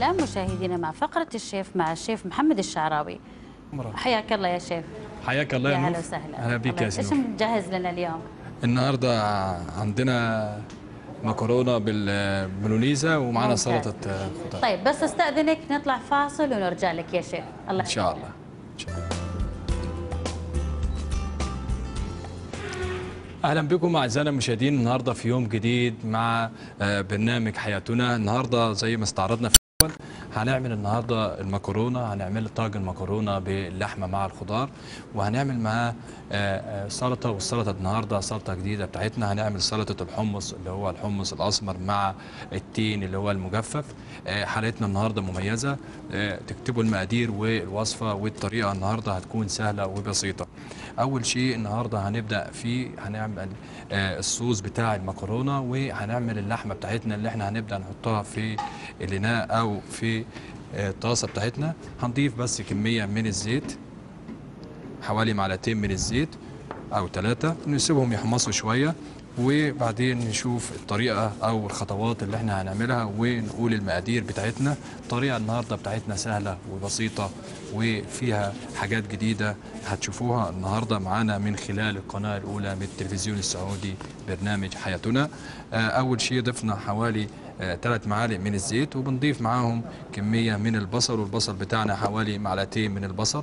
الآن مشاهدينا مع فقرة الشيف مع الشيف محمد الشعراوي مرحبا حياك الله يا شيف حياك الله يا يا هلا نور وسهلا اهلا بيك الله- يا ايش سنور مجهز لنا اليوم؟ النهارده عندنا مكرونه بالبولونيزا ومعانا ممتاز. سلطه آه، خضار طيب بس استأذنك نطلع فاصل ونرجع لك يا شيف الله ان شاء الله إن شاء الله. اهلا بكم اعزائنا المشاهدين النهارده في يوم جديد مع آه، برنامج حياتنا النهارده زي ما استعرضنا في الاول هنعمل النهارده المكرونه هنعمل طاجن مكرونه باللحمه مع الخضار وهنعمل معاه آه، آه، سلطه والسلطه النهارده سلطه جديده بتاعتنا هنعمل سلطه الحمص اللي هو الحمص الاسمر مع التين اللي هو المجفف آه، حلقتنا النهارده مميزه آه، تكتبوا المقادير والوصفه والطريقه النهارده هتكون سهله وبسيطه اول شيء النهارده هنبدا فيه هنعمل آه، الصوص بتاع المكرونه وهنعمل اللحمه بتاعتنا اللي احنا هنبدا نحطها في الاناء او في آه، الطاسه بتاعتنا هنضيف بس كميه من الزيت حوالي معلقتين من الزيت او ثلاثة نسيبهم يحمصوا شوية وبعدين نشوف الطريقة او الخطوات اللي احنا هنعملها ونقول المقادير بتاعتنا الطريقة النهاردة بتاعتنا سهلة وبسيطة وفيها حاجات جديدة هتشوفوها النهاردة معانا من خلال القناة الاولى من التلفزيون السعودي برنامج حياتنا آه، اول شيء ضفنا حوالي ثلاث معالق من الزيت وبنضيف معاهم كمية من البصل والبصل بتاعنا حوالي معلقتين من البصل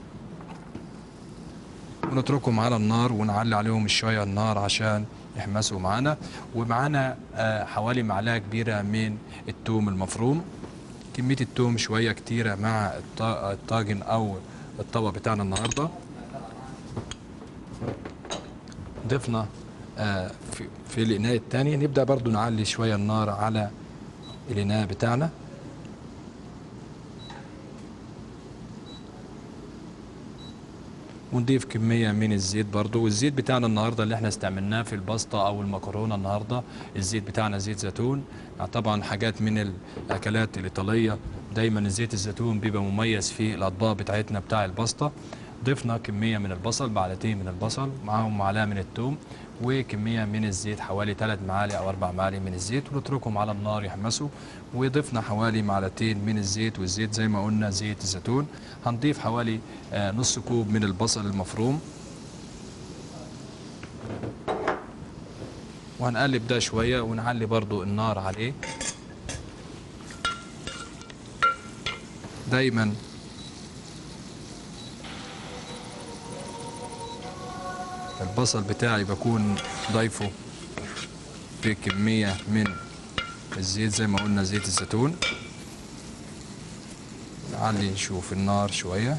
ونتركهم على النار ونعلي عليهم شوية النار عشان يحمسوا معانا ومعانا آه، حوالي معلقة كبيرة من التوم المفروم كمية التوم شوية كتيرة مع الط- الطاجن أو الطبق بتاعنا النهاردة ضفنا آه، في, في الإناء التاني نبدأ برضو نعلي شوية النار على الإناء بتاعنا ونضيف كمية من الزيت برضو والزيت بتاعنا النهاردة اللي احنا استعملناه في الباستا او المكرونة النهاردة الزيت بتاعنا زيت زيتون طبعا حاجات من الاكلات الايطالية دايما زيت الزيتون بيبقى مميز في الاطباق بتاعتنا بتاع الباستا ضفنا كمية من البصل معلقتين من البصل معاهم معلقة من الثوم وكمية من الزيت حوالي ثلاث معالق أو أربع معالق من الزيت ونتركهم على النار يحمسوا وضفنا حوالي معلقتين من الزيت والزيت زي ما قلنا زيت الزيتون هنضيف حوالي آه، نص كوب من البصل المفروم وهنقلب ده شوية ونعلي برضو النار عليه دايما البصل بتاعي بكون ضايفه بكمية من الزيت زي ما قلنا زيت الزيتون نعلي نشوف النار شوية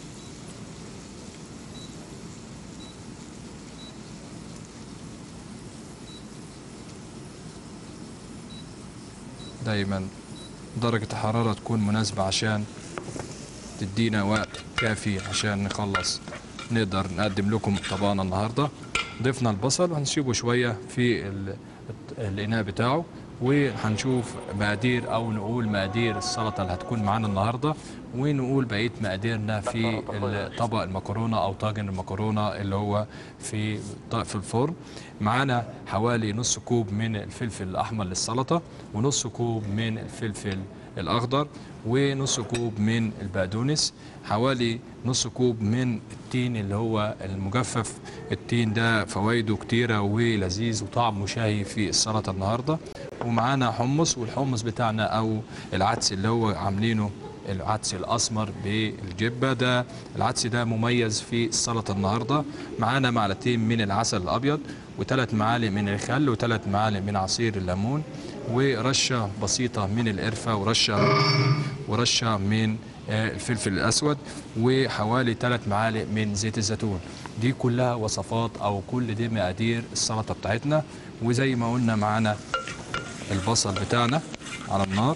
دايما درجة الحرارة تكون مناسبة عشان تدينا وقت كافي عشان نخلص نقدر نقدم لكم طبقنا النهارده ضفنا البصل وهنسيبه شويه في ال- الاناء بتاعه وهنشوف مقادير او نقول مقادير السلطه اللي هتكون معانا النهارده ونقول بقيه مقاديرنا في ال- طبق المكرونه او طاجن المكرونه اللي هو في ط- في الفرن معانا حوالي نص كوب من الفلفل الاحمر للسلطه ونص كوب من الفلفل الاخضر ونص كوب من البقدونس حوالي نص كوب من التين اللي هو المجفف التين ده فوائده كتيرة ولذيذ وطعمه شهي في السلطة النهاردة ومعانا حمص والحمص بتاعنا أو العدس اللي هو عاملينه العدس الأسمر بالجبة ده العدس ده مميز في السلطة النهاردة معانا معلقتين من العسل الأبيض وثلاث معالق من الخل وثلاث معالق من عصير الليمون ورشة بسيطة من القرفة ورشة ورشة من آه، الفلفل الأسود وحوالي ثلاث معالق من زيت الزيتون دي كلها وصفات أو كل دي مقادير السلطة بتاعتنا وزي ما قلنا معانا البصل بتاعنا على النار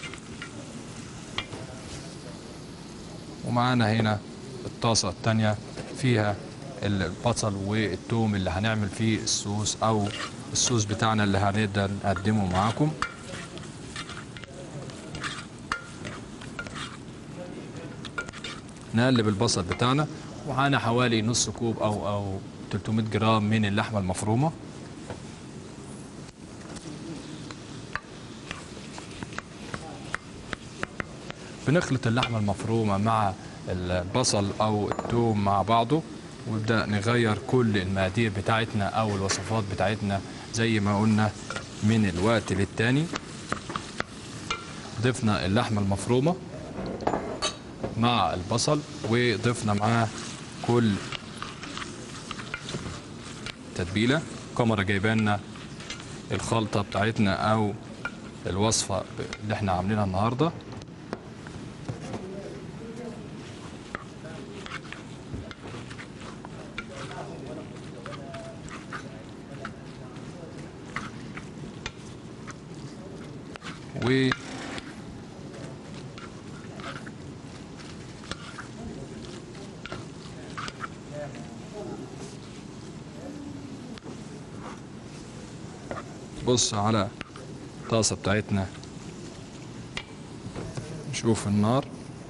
ومعانا هنا الطاسة التانية فيها البصل والثوم اللي هنعمل فيه الصوص أو الصوص بتاعنا اللي هنقدر نقدمه معاكم نقلب البصل بتاعنا ومعانا حوالي نص كوب أو أو 300 جرام من اللحمة المفرومة بنخلط اللحمة المفرومة مع البصل أو الثوم مع بعضه ونبدأ نغير كل المقادير بتاعتنا أو الوصفات بتاعتنا زي ما قلنا من الوقت للتاني ضفنا اللحمة المفرومة مع البصل وضفنا معاه كل تتبيلة كاميرا جايبانا الخلطة بتاعتنا أو الوصفة اللي احنا عاملينها النهاردة و بص على الطاسة بتاعتنا نشوف النار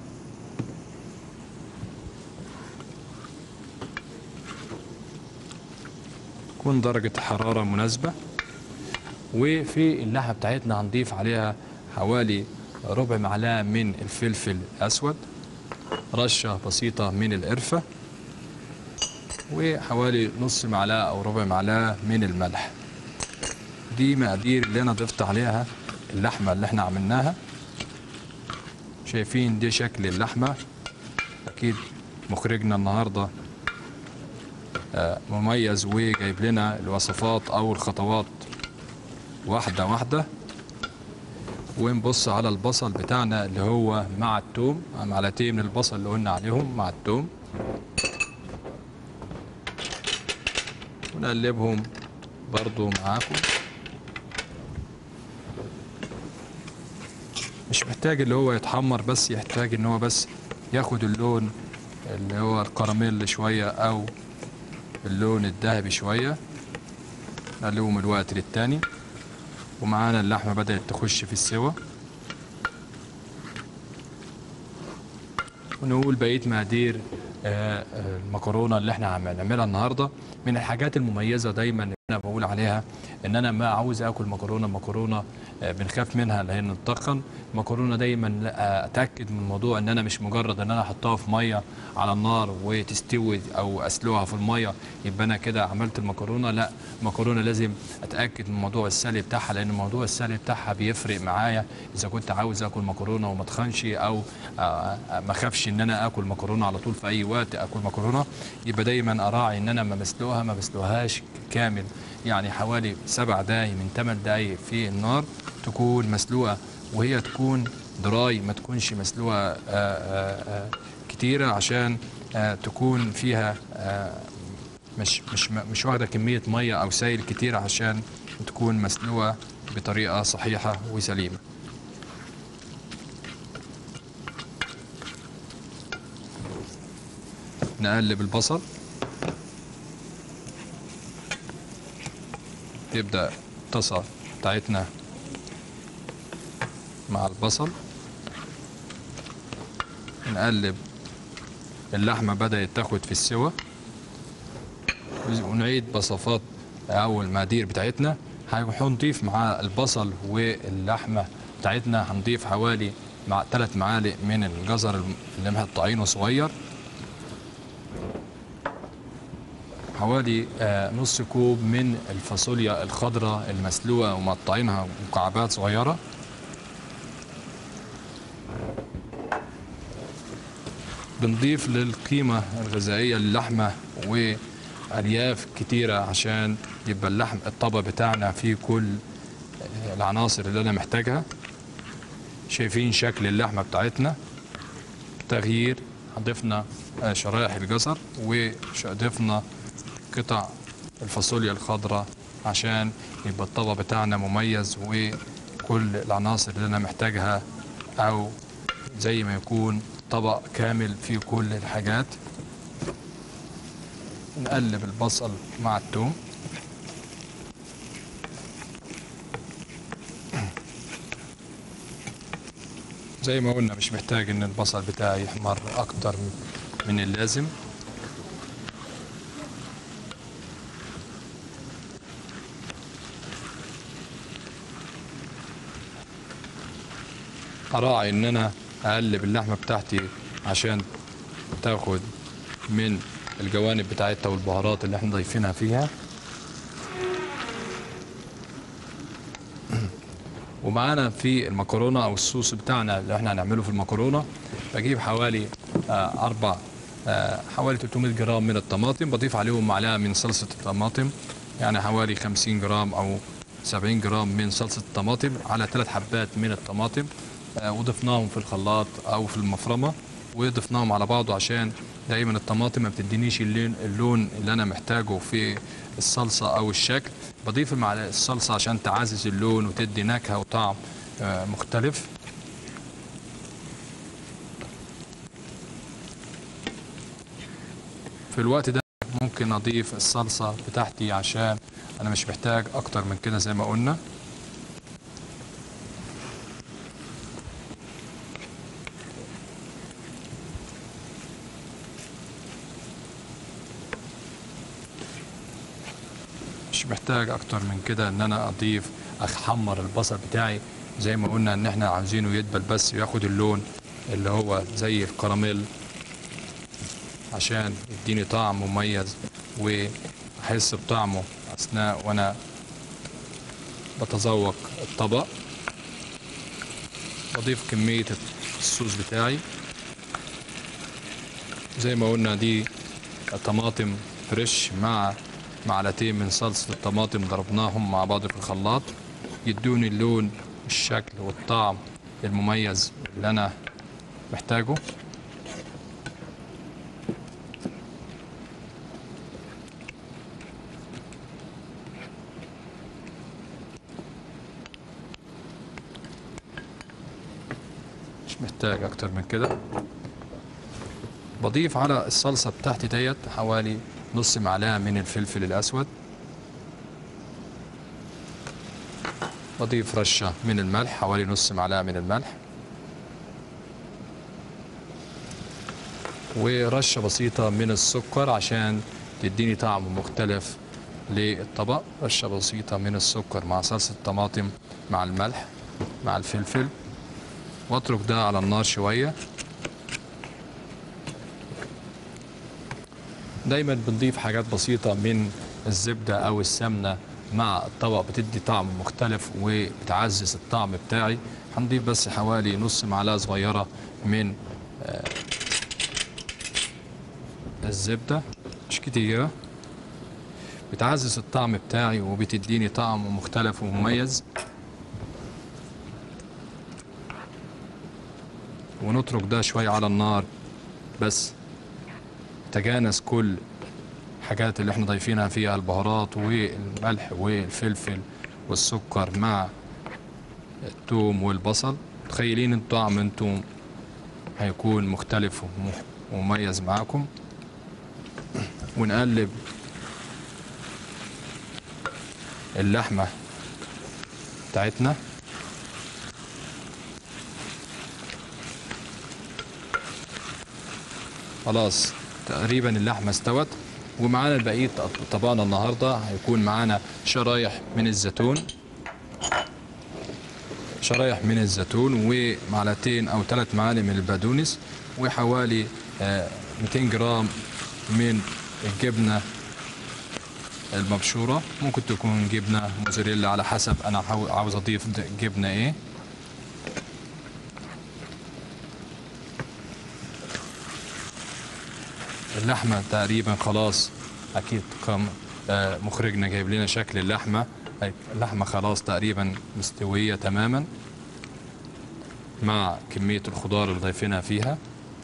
تكون درجة الحرارة مناسبة وفي اللحمة بتاعتنا هنضيف عليها حوالي ربع معلقة من الفلفل الأسود رشة بسيطة من القرفة وحوالي نص معلقة أو ربع معلقة من الملح دي مقادير اللي انا ضفت عليها اللحمه اللي احنا عملناها شايفين دي شكل اللحمه اكيد مخرجنا النهارده آه، مميز وجايب لنا الوصفات او الخطوات واحده واحده ونبص على البصل بتاعنا اللي هو مع التوم معلقتين من البصل اللي قلنا عليهم مع التوم ونقلبهم برضو معاكم مش محتاج اللي هو يتحمر بس يحتاج ان هو بس ياخد اللون اللي هو الكراميل شوية او اللون الذهبي شوية نقلبه من الوقت للتاني ومعانا اللحمة بدأت تخش في السوا ونقول بقية مقادير آه، آه، المكرونة اللي احنا عم- هنعملها النهاردة من الحاجات المميزة دايما اللي انا بقول عليها ان انا ما عاوز اكل مكرونة مكرونة آه، بنخاف منها لان نتخن مكرونة دايما لا، اتاكد من الموضوع ان انا مش مجرد ان انا احطها في مية على النار وتستوي او اسلقها في المية يبقى انا كده عملت المكرونة لا المكرونة لازم اتاكد من موضوع السلق بتاعها لان موضوع السلق بتاعها بيفرق معايا اذا كنت عاوز اكل مكرونة وما اتخنش او آه، آه، ما اخافش ان انا اكل مكرونة على طول في اي وقت اكل مكرونة يبقى دايما اراعي ان انا ما بسلقها ما بسلقهاش كامل يعني حوالي سبع دقايق من ثمان دقايق في النار تكون مسلوقة وهي تكون دراي ما تكونش مسلوقة آه، آه، آه، كتيرة عشان آه، تكون فيها آه، مش مش مش واخدة كمية مية أو سائل كتير عشان تكون مسلوقة بطريقة صحيحة وسليمة نقلب البصل تبدأ الطاسة بتاعتنا مع البصل نقلب اللحمة بدأت تاخد في السوا ونعيد بصفات أو المقادير بتاعتنا هنضيف مع البصل واللحمة بتاعتنا هنضيف حوالي مع ثلاث معالق من الجزر اللي مقطعينه صغير حوالي آه، نص كوب من الفاصوليا الخضراء المسلوقة ومقطعينها مكعبات صغيرة بنضيف للقيمة الغذائية للحمة وألياف كتيرة عشان يبقى اللحم الطبق بتاعنا فيه كل آه، العناصر اللي أنا محتاجها شايفين شكل اللحمة بتاعتنا تغيير ضفنا آه، شرايح الجزر وضفنا قطع الفاصوليا الخضراء عشان يبقى الطبق بتاعنا مميز وكل العناصر اللي انا محتاجها او زي ما يكون طبق كامل فيه كل الحاجات نقلب البصل مع الثوم زي ما قلنا مش محتاج ان البصل بتاعي يحمر اكتر من اللازم اراعي ان انا اقلب اللحمه بتاعتي عشان تاخد من الجوانب بتاعتها والبهارات اللي احنا ضايفينها فيها ومعانا في المكرونه او الصوص بتاعنا اللي احنا هنعمله في المكرونه بجيب حوالي آه، اربع آه، حوالي 300 جرام من الطماطم بضيف عليهم معلقه من صلصه الطماطم يعني حوالي 50 جرام او 70 جرام من صلصه الطماطم على ثلاث حبات من الطماطم آه، وضفناهم في الخلاط او في المفرمه وضفناهم على بعضه عشان دايما الطماطم ما بتدينيش اللون اللون اللي انا محتاجه في الصلصه او الشكل بضيف مع الصلصه عشان تعزز اللون وتدي نكهه وطعم آه، مختلف في الوقت ده ممكن اضيف الصلصه بتاعتي عشان انا مش محتاج اكتر من كده زي ما قلنا مش محتاج اكتر من كده ان انا اضيف احمر البصل بتاعي زي ما قلنا ان احنا عاوزينه يدبل بس ياخد اللون اللي هو زي الكراميل عشان يديني طعم مميز واحس بطعمه اثناء وانا بتذوق الطبق بضيف كمية الصوص بتاعي زي ما قلنا دي طماطم فريش مع معلقتين من صلصة الطماطم ضربناهم مع بعض في الخلاط يدوني اللون والشكل والطعم المميز اللي أنا محتاجه مش محتاج أكتر من كده بضيف على الصلصة بتاعتي ديت حوالي نص معلقة من الفلفل الأسود بضيف رشة من الملح حوالي نص معلقة من الملح ورشة بسيطة من السكر عشان تديني طعم مختلف للطبق رشة بسيطة من السكر مع صلصة الطماطم مع الملح مع الفلفل واترك ده على النار شوية دايما بنضيف حاجات بسيطة من الزبدة أو السمنة مع الطبق بتدي طعم مختلف وبتعزز الطعم بتاعي هنضيف بس حوالي نص معلقة صغيرة من آه، الزبدة مش كتيرة بتعزز الطعم بتاعي وبتديني طعم مختلف ومميز ونترك ده شوية على النار بس تجانس كل الحاجات اللي احنا ضايفينها فيها البهارات والملح والفلفل والسكر مع الثوم والبصل متخيلين الطعم انتم هيكون مختلف ومح- ومميز معاكم ونقلب اللحمة بتاعتنا خلاص تقريبا اللحمه استوت ومعانا بقيه طبقنا النهارده هيكون معانا شرايح من الزيتون شرايح من الزيتون ومعلقتين او ثلاث معالق من البقدونس وحوالي آه، 200 جرام من الجبنه المبشوره ممكن تكون جبنه موزاريلا على حسب انا عاو- عاوز اضيف د- جبنه ايه اللحمة تقريبا خلاص أكيد قام آه، مخرجنا جايب لنا شكل اللحمة أي- اللحمة خلاص تقريبا مستوية تماما مع كمية الخضار اللي ضايفينها فيها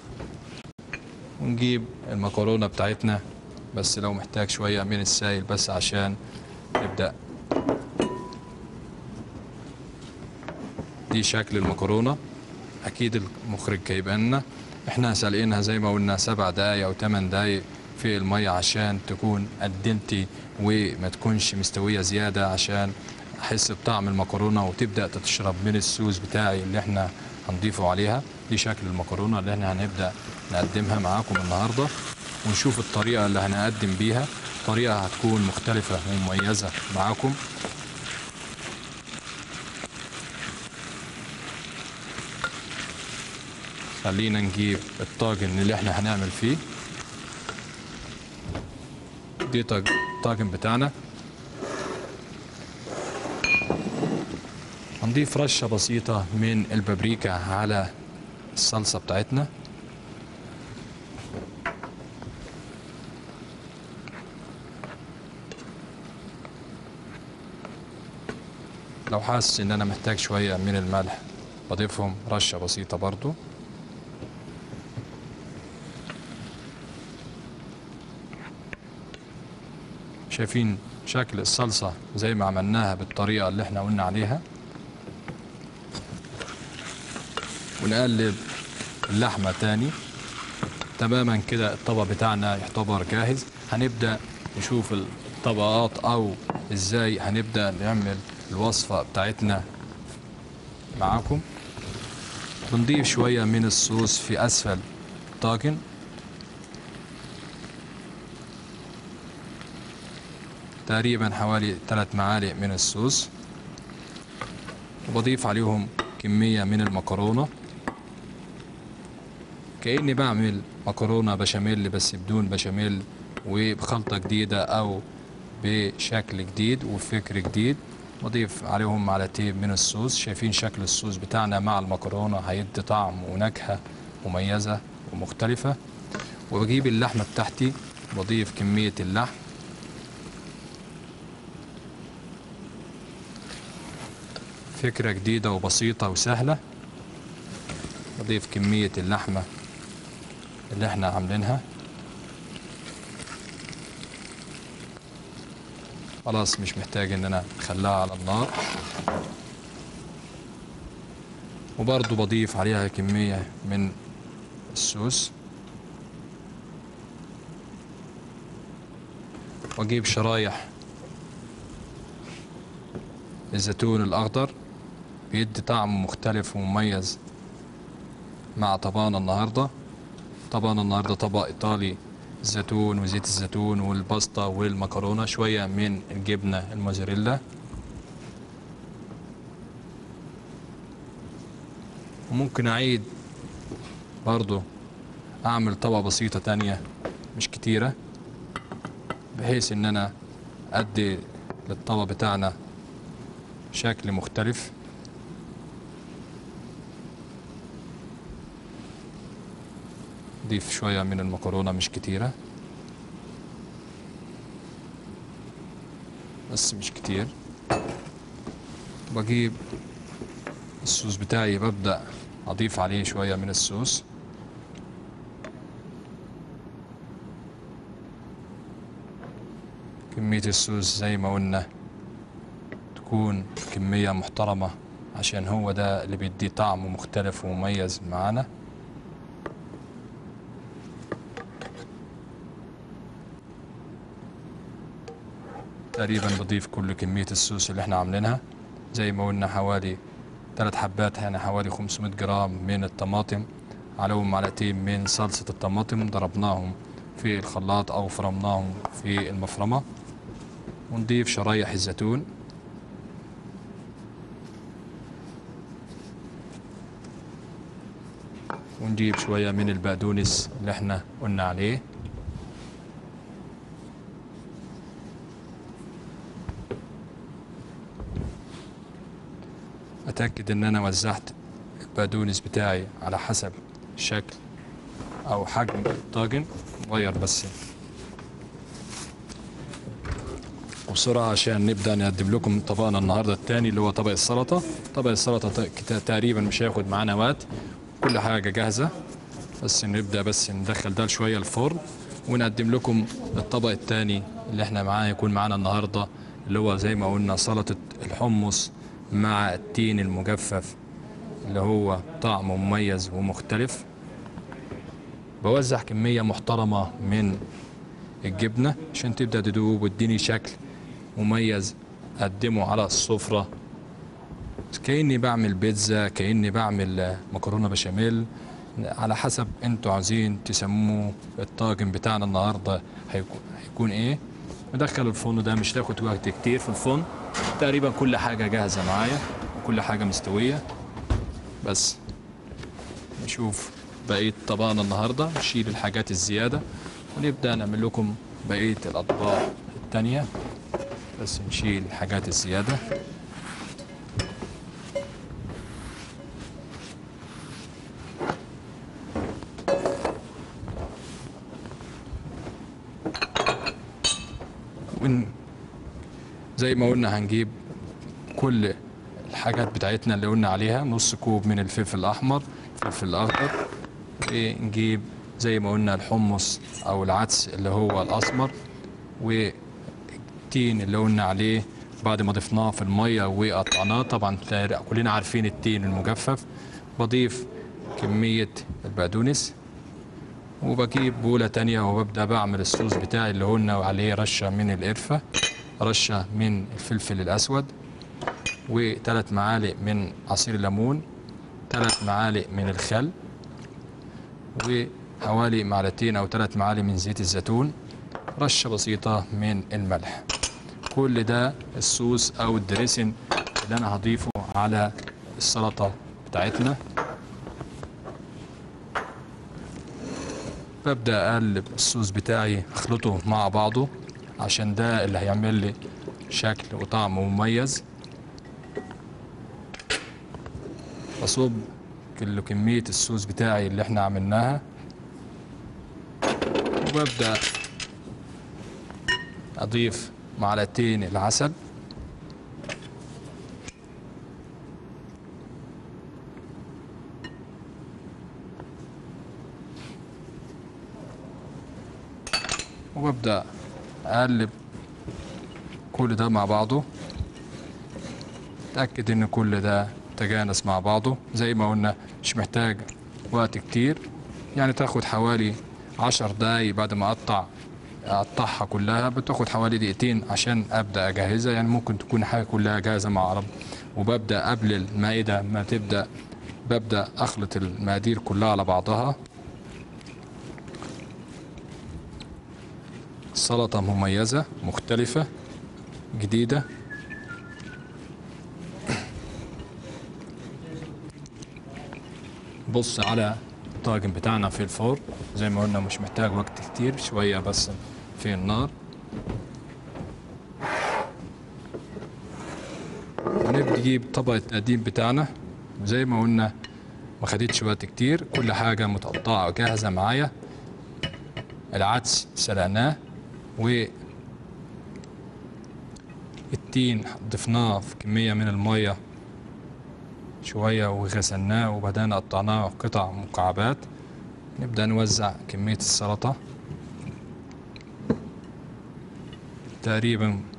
ونجيب المكرونة بتاعتنا بس لو محتاج شوية من السائل بس عشان نبدأ دي شكل المكرونة أكيد المخرج جايبها لنا احنا سالقينها زي ما قلنا سبع دقايق أو ثمان دقايق في المية عشان تكون قدمتي وما تكونش مستوية زيادة عشان أحس بطعم المكرونة وتبدأ تشرب من السوس بتاعي اللي احنا هنضيفه عليها دي شكل المكرونة اللي احنا هنبدأ نقدمها معاكم النهاردة ونشوف الطريقة اللي هنقدم بيها طريقة هتكون مختلفة ومميزة معاكم خلينا نجيب الطاجن اللي احنا هنعمل فيه دي طاج- الطاجن بتاعنا هنضيف رشة بسيطة من البابريكا على الصلصة بتاعتنا لو حاسس ان انا محتاج شوية من الملح بضيفهم رشة بسيطة برضو شايفين شكل الصلصة زي ما عملناها بالطريقة اللي احنا قلنا عليها ونقلب اللحمة تاني تماما كده الطبق بتاعنا يعتبر جاهز هنبدأ نشوف الطبقات أو إزاي هنبدأ نعمل الوصفة بتاعتنا معاكم بنضيف شوية من الصوص في أسفل الطاجن تقريبا حوالي ثلاث معالق من الصوص وبضيف عليهم كمية من المكرونة كأني بعمل مكرونة بشاميل بس بدون بشاميل وبخلطة جديدة أو بشكل جديد وفكر جديد بضيف عليهم معلقتين من الصوص شايفين شكل الصوص بتاعنا مع المكرونة هيدي طعم ونكهة مميزة ومختلفة وبجيب اللحمة بتاعتي بضيف كمية اللحم فكرة جديدة وبسيطة وسهلة بضيف كمية اللحمة اللي احنا عاملينها خلاص مش محتاج ان انا اخليها على النار وبرضو بضيف عليها كمية من الصوص واجيب شرايح الزيتون الاخضر بيدي طعم مختلف ومميز مع طبقنا النهارده طبقنا النهارده طبق ايطالي الزيتون وزيت الزيتون والباستا والمكرونه شويه من الجبنه الموزاريلا وممكن اعيد برضو اعمل طبقه بسيطه تانية مش كتيره بحيث ان انا ادي للطبق بتاعنا شكل مختلف ضيف شوية من المكرونة مش كتيرة بس مش كتير بجيب الصوص بتاعي ببدأ أضيف عليه شوية من الصوص كمية الصوص زي ما قلنا تكون كمية محترمة عشان هو ده اللي بيديه طعم مختلف ومميز معانا تقريبا بضيف كل كمية الصوص اللي احنا عاملينها زي ما قلنا حوالي ثلاث حبات يعني حوالي 500 جرام من الطماطم عليهم معلقتين من صلصة الطماطم ضربناهم في الخلاط أو فرمناهم في المفرمة ونضيف شرايح الزيتون ونجيب شوية من البقدونس اللي احنا قلنا عليه اتاكد ان انا وزعت البقدونس بتاعي على حسب شكل او حجم الطاجن غير بس وبسرعة عشان نبدأ نقدم لكم طبقنا النهاردة التاني اللي هو طبق السلطة طبق السلطة ت- كت- تقريبا مش هياخد معانا وقت كل حاجة جاهزة بس نبدأ بس ندخل ده شوية الفرن ونقدم لكم الطبق التاني اللي احنا معاه يكون معانا النهاردة اللي هو زي ما قلنا سلطة الحمص مع التين المجفف اللي هو طعمه مميز ومختلف بوزع كمية محترمة من الجبنة عشان تبدأ تدوب وتديني شكل مميز أقدمه على السفرة كأني بعمل بيتزا كأني بعمل آه، مكرونة بشاميل على حسب انتوا عايزين تسموه الطاجن بتاعنا النهارده هيكون, هيكون ايه ندخل الفرن ده مش تاخد وقت كتير في الفرن تقريبا كل حاجة جاهزة معايا وكل حاجة مستوية بس نشوف بقيه طبقنا النهارده نشيل الحاجات الزياده ونبدا نعمل لكم بقيه الاطباق التانيه بس نشيل الحاجات الزياده ون زي ما قلنا هنجيب كل الحاجات بتاعتنا اللي قلنا عليها نص كوب من الفلفل الأحمر الفلفل الأخضر ونجيب زي ما قلنا الحمص أو العدس اللي هو الأسمر والتين اللي قلنا عليه بعد ما ضفناه في المية وقطعناه طبعا كلنا عارفين التين المجفف بضيف كمية البقدونس وبجيب بولة تانية وببدأ بعمل الصوص بتاعي اللي قلنا عليه رشة من القرفة رشة من الفلفل الأسود وثلاث معالق من عصير الليمون ثلاث معالق من الخل وحوالي معلقتين أو ثلاث معالق من زيت الزيتون رشة بسيطة من الملح كل ده الصوص أو الدريسن اللي أنا هضيفه على السلطة بتاعتنا ببدأ أقلب الصوص بتاعي أخلطه مع بعضه عشان ده اللي هيعمل لي شكل وطعم مميز بصب كل كمية الصوص بتاعي اللي احنا عملناها وببدأ أضيف معلقتين العسل وببدأ أقلب كل ده مع بعضه تأكد إن كل ده تجانس مع بعضه زي ما قلنا مش محتاج وقت كتير يعني تاخد حوالي عشر دقايق بعد ما أقطع أقطعها كلها بتاخد حوالي دقيقتين عشان أبدأ أجهزها يعني ممكن تكون حاجة كلها جاهزة مع عرب وببدأ قبل المائدة ما تبدأ ببدأ أخلط المقادير كلها على بعضها سلطة مميزة مختلفة جديدة بص على الطاجن بتاعنا في الفرن زي ما قلنا مش محتاج وقت كتير شوية بس في النار ونبدأ نجيب طبق التقديم بتاعنا زي ما قلنا ما خدتش وقت كتير كل حاجة متقطعة وجاهزة معايا العدس سلقناه و التين ضفناه في كمية من المية شوية وغسلناه وبدأنا قطعناه قطع مكعبات نبدأ نوزع كمية السلطة تقريبا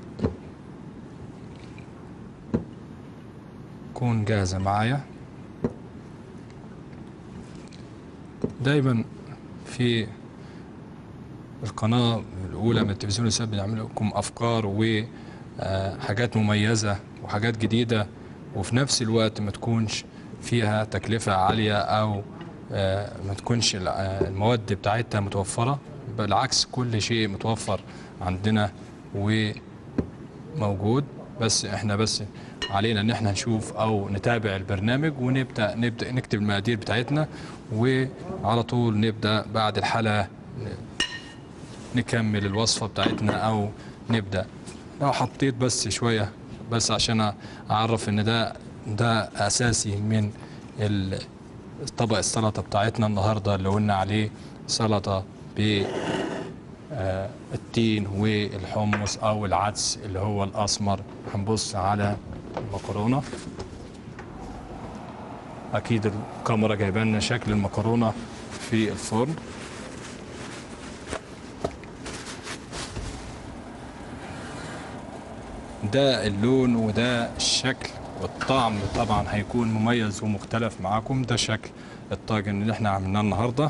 تكون جاهزة معايا دايما في القناة الأولى من التلفزيون السابق بنعمل لكم أفكار وحاجات مميزة وحاجات جديدة وفي نفس الوقت ما تكونش فيها تكلفة عالية أو ما تكونش المواد بتاعتها متوفرة بالعكس كل شيء متوفر عندنا وموجود بس احنا بس علينا ان احنا نشوف او نتابع البرنامج ونبدا نبدا نكتب المقادير بتاعتنا وعلى طول نبدا بعد الحلقه نكمل الوصفة بتاعتنا أو نبدأ لو حطيت بس شوية بس عشان أعرف إن ده ده أساسي من طبق السلطة بتاعتنا النهاردة اللي قلنا عليه سلطة بالتين والحمص أو العدس اللي هو الأسمر هنبص على المكرونة أكيد الكاميرا جايبه لنا شكل المكرونة في الفرن ده اللون وده الشكل والطعم طبعا هيكون مميز ومختلف معاكم ده شكل الطاجن اللي احنا عملناه النهارده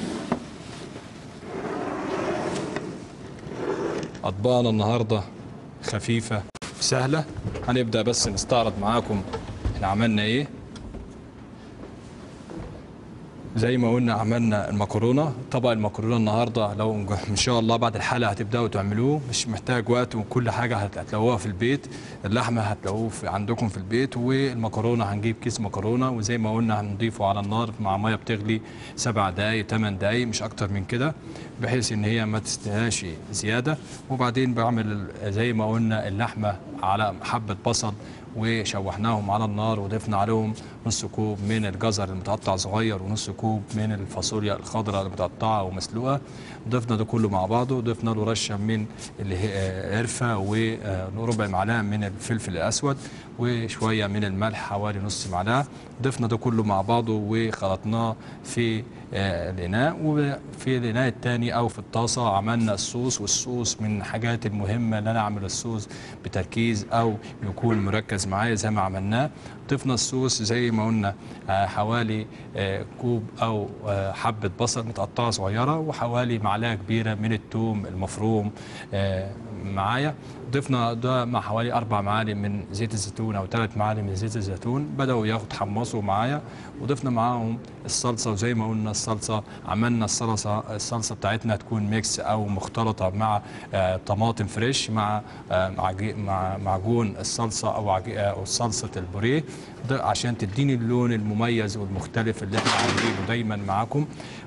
اطباقنا النهارده خفيفه سهله هنبدا بس نستعرض معاكم احنا عملنا ايه زي ما قلنا عملنا المكرونه طبق المكرونه النهارده لو ان شاء الله بعد الحلقه هتبداوا تعملوه مش محتاج وقت وكل حاجه هت- هتلاقوها في البيت اللحمه هتلاقوه في عندكم في البيت والمكرونه هنجيب كيس مكرونه وزي ما قلنا هنضيفه على النار مع ميه بتغلي سبع دقايق ثمان دقايق مش اكتر من كده بحيث ان هي ما تستهاش زياده وبعدين بعمل زي ما قلنا اللحمه على حبه بصل وشوحناهم على النار وضفنا عليهم نص كوب من الجزر المتقطع صغير ونص كوب من الفاصوليا الخضراء المتقطعه ومسلوقه ضفنا ده كله مع بعضه ضفنا له رشه من اللي هي آه، قرفه وربع معلقه من الفلفل الاسود وشويه من الملح حوالي نص معلقه ضفنا ده كله مع بعضه وخلطناه في آه، الاناء وفي الاناء الثاني او في الطاسه عملنا الصوص والصوص من الحاجات المهمه ان انا اعمل الصوص بتركيز او يكون مركز معايا زي ما عملناه ضفنا الصوص زي ما قلنا آه، حوالي آه، كوب او آه، حبه بصل متقطعه صغيره وحوالي معلقه كبيره من الثوم المفروم آه، معايا ضفنا ده مع حوالي اربع معالق من زيت الزيتون او ثلاث معالق من زيت الزيتون بداوا ياخد حمصوا معايا وضفنا معاهم الصلصه وزي ما قلنا الصلصه عملنا الصلصه الصلصه بتاعتنا تكون ميكس او مختلطه مع آه، طماطم فريش مع آه، معج- مع معجون الصلصه او عج- آه، أو صلصه البوريه ده عشان تديني اللون المميز والمختلف اللي احنا عاملينه دايما معاكم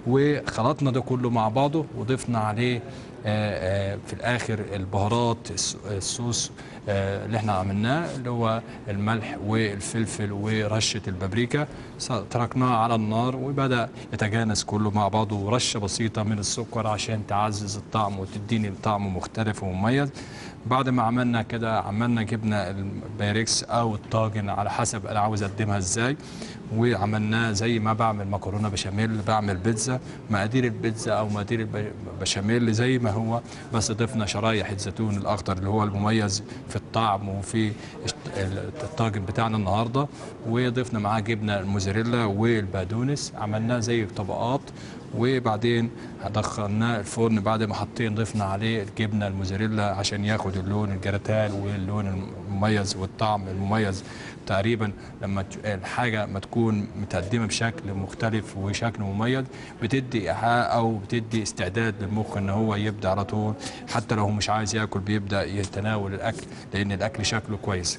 وخلطنا ده كله مع بعضه وضفنا عليه آه، آه، في الاخر البهارات الس- الصوص آه، اللي احنا عملناه اللي هو الملح والفلفل ورشه البابريكا س- تركناه على النار وبدا يتجانس كله مع بعضه ورشه بسيطه من السكر عشان تعزز الطعم وتديني طعم مختلف ومميز بعد ما عملنا كده عملنا جبنا البايركس او الطاجن على حسب انا عاوز اقدمها ازاي وعملناه زي ما بعمل مكرونه بشاميل بعمل بيتزا مقادير البيتزا او مقادير البشاميل زي ما هو بس ضفنا شرايح الزيتون الاخضر اللي هو المميز في الطعم وفي الطاجن بتاعنا النهارده وضفنا معاه جبنه الموزاريلا والبقدونس عملناه زي طبقات وبعدين دخلناه الفرن بعد ما حطينا ضفنا عليه الجبنه الموزاريلا عشان ياخد اللون الجراتال واللون المميز والطعم المميز تقريبا لما ت- الحاجه ما تكون متقدمه بشكل مختلف وشكل مميز بتدي ايحاء او بتدي استعداد للمخ ان هو يبدا على طول حتى لو هو مش عايز ياكل بيبدا يتناول الاكل لان الاكل شكله كويس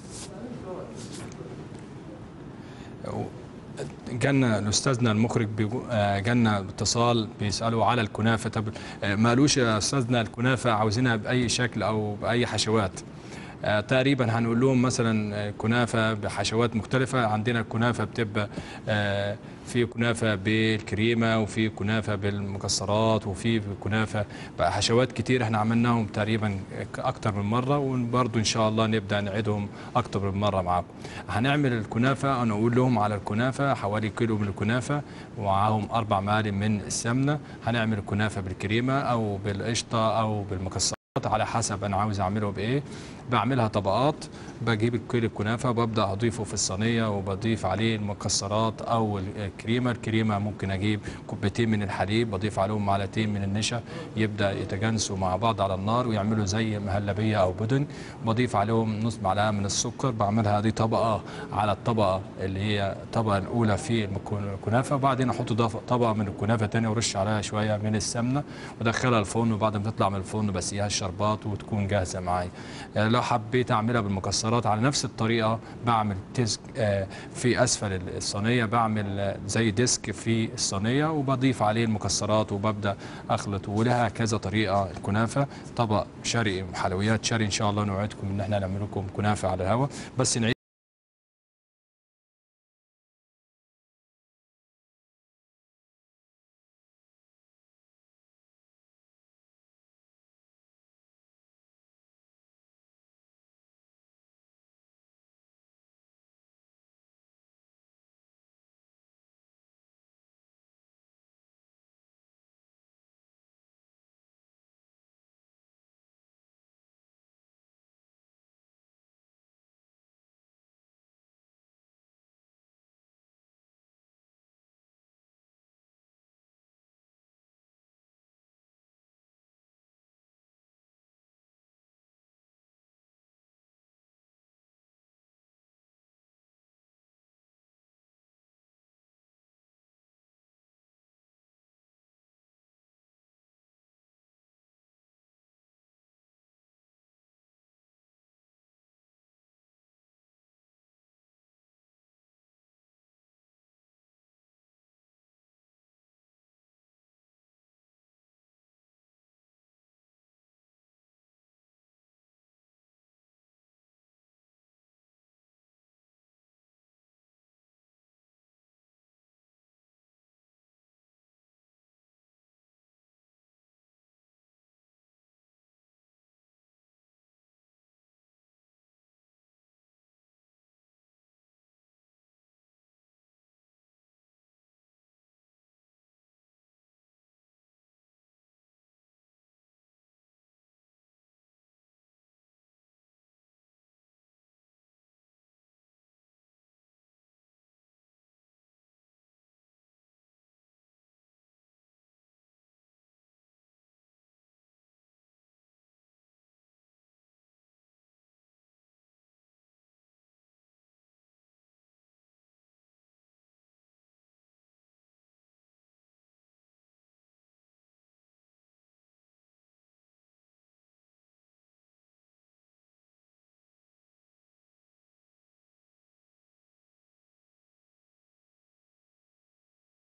جالنا الاستاذنا المخرج بيقو- آه، جالنا اتصال بيسالوا على الكنافه طب آه، ما قالوش يا استاذنا الكنافه عاوزينها باي شكل او باي حشوات آه، تقريبا هنقول لهم مثلا آه، كنافه بحشوات مختلفه عندنا الكنافه بتبقى آه، في كنافه بالكريمه وفي كنافه بالمكسرات وفي كنافه بحشوات كتير احنا عملناهم تقريبا اكتر من مره وبرضه ان شاء الله نبدا نعيدهم اكتر من مره معاكم هنعمل الكنافه انا اقول لهم على الكنافه حوالي كيلو من الكنافه ومعاهم اربع معالق من السمنه هنعمل الكنافه بالكريمه او بالقشطه او بالمكسرات على حسب انا عاوز اعمله بايه بعملها طبقات بجيب الكيلو الكنافه ببدا اضيفه في الصينيه وبضيف عليه المكسرات او الكريمه الكريمه ممكن اجيب كوبايتين من الحليب بضيف عليهم معلقتين من النشا يبدا يتجانسوا مع بعض على النار ويعملوا زي مهلبيه او بدن بضيف عليهم نص معلقه من السكر بعملها دي طبقه على الطبقه اللي هي الطبقه الاولى في المكون- الكنافه وبعدين احط ضف- طبقه من الكنافه تانية وارش عليها شويه من السمنه وادخلها الفرن وبعد ما تطلع من الفرن بسقيها الشربات وتكون جاهزه معايا آه، لو حبيت اعملها بالمكسرات على نفس الطريقه بعمل ديسك آه، في اسفل الصينيه بعمل آه، زي ديسك في الصينيه وبضيف عليه المكسرات وببدا اخلط ولها كذا طريقه الكنافه طبق شرقي حلويات شرقي ان شاء الله نوعدكم ان احنا نعمل لكم كنافه على الهواء بس نعيد